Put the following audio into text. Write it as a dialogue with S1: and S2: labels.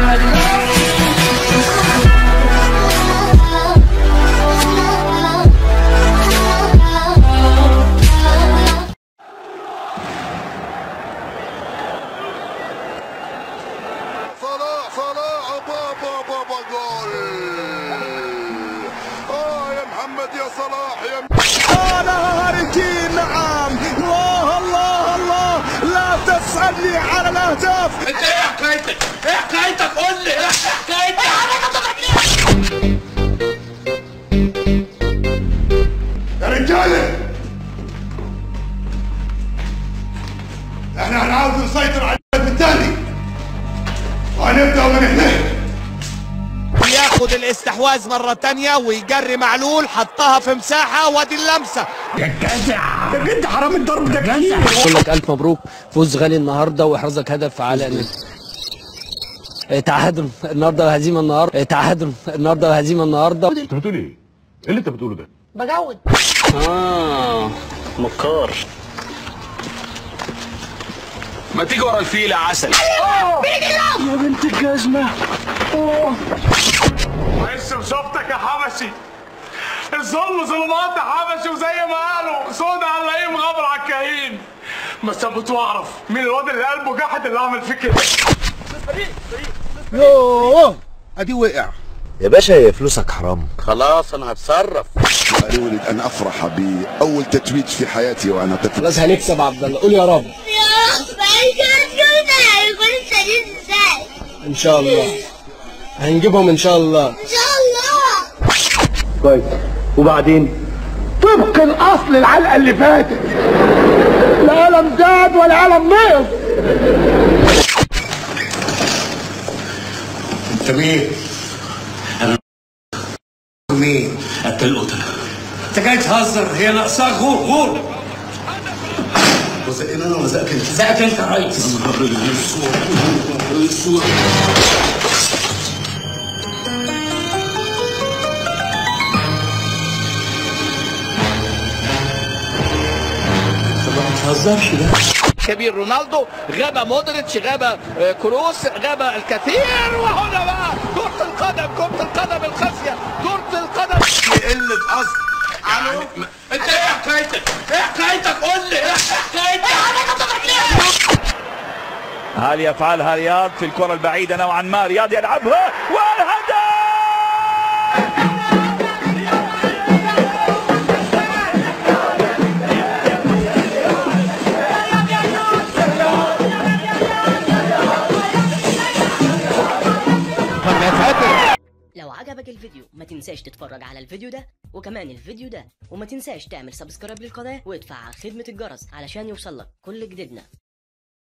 S1: صلاح صلاح بابا بابا جول اه يا محمد يا صلاح يا
S2: لها هاري كين نعم الله الله الله لا تسألني على الأهداف
S3: انت ايه حكايتك؟ ايه حكايتك؟ قول لي ايه حكايتك؟
S1: يا رجاله احنا هنعاود نسيطر على البلد الثاني وهنبدا من هناك
S2: ياخد الاستحواذ مرة تانية ويجري معلول حطها في مساحة وادي اللمسة
S4: بقول لك الف مبروك فوز غالي النهارده واحرازك هدف على تعادل النهارده وهزيمه النهارده تعادل النهارده وهزيمه النهارده
S5: انت بتقول ايه؟ ايه اللي انت بتقوله ده؟
S4: اه مكار
S3: ما تيجي ورا الفيل يا عسل
S6: معلش بشوفتك يا حبشي الظلم ظلمات يا حبشي وزي ما قالوا سودا هنلاقيه مغامر على الكهين بس انا بتعرف مين الواد اللي قلبه جحد اللي عمل فيك كده
S1: يوه ادي وقع
S7: يا باشا هي فلوسك حرام
S3: خلاص انا هتصرف
S1: أنا أريد أن أفرح بأول تتويج في حياتي وأنا طفل
S4: خلاص هنكسب عبد الله قول يا رب ان شاء الله هنجيبهم ان شاء الله كويس وبعدين
S6: طبق الاصل العلقه اللي فاتت لا قلم زاد ولا قلم نقص
S3: انت مين؟ انا مين؟ قتل القتلة انت جاي تهزر هي ناقصاك غور غور وزقنا انا وزقك انت زقك انت يا ريس
S2: كبير رونالدو غاب مودريتش غاب آه، كروس غاب الكثير وهنا بقى كرة القدم كرة القدم القاسية كرة القدم
S3: قلة قصد يعني انت ايه حكايتك؟ ايه حكايتك؟ قول لي ايه حكايتك؟
S6: هل يفعلها رياض في الكرة البعيدة نوعا ما رياض يلعبها والهدف
S8: لو عجبك الفيديو ما تنساش تتفرج على الفيديو ده وكمان الفيديو ده وما تنساش تعمل سبسكرايب للقناة وادفع على خدمة الجرس علشان يوصلك كل جديدنا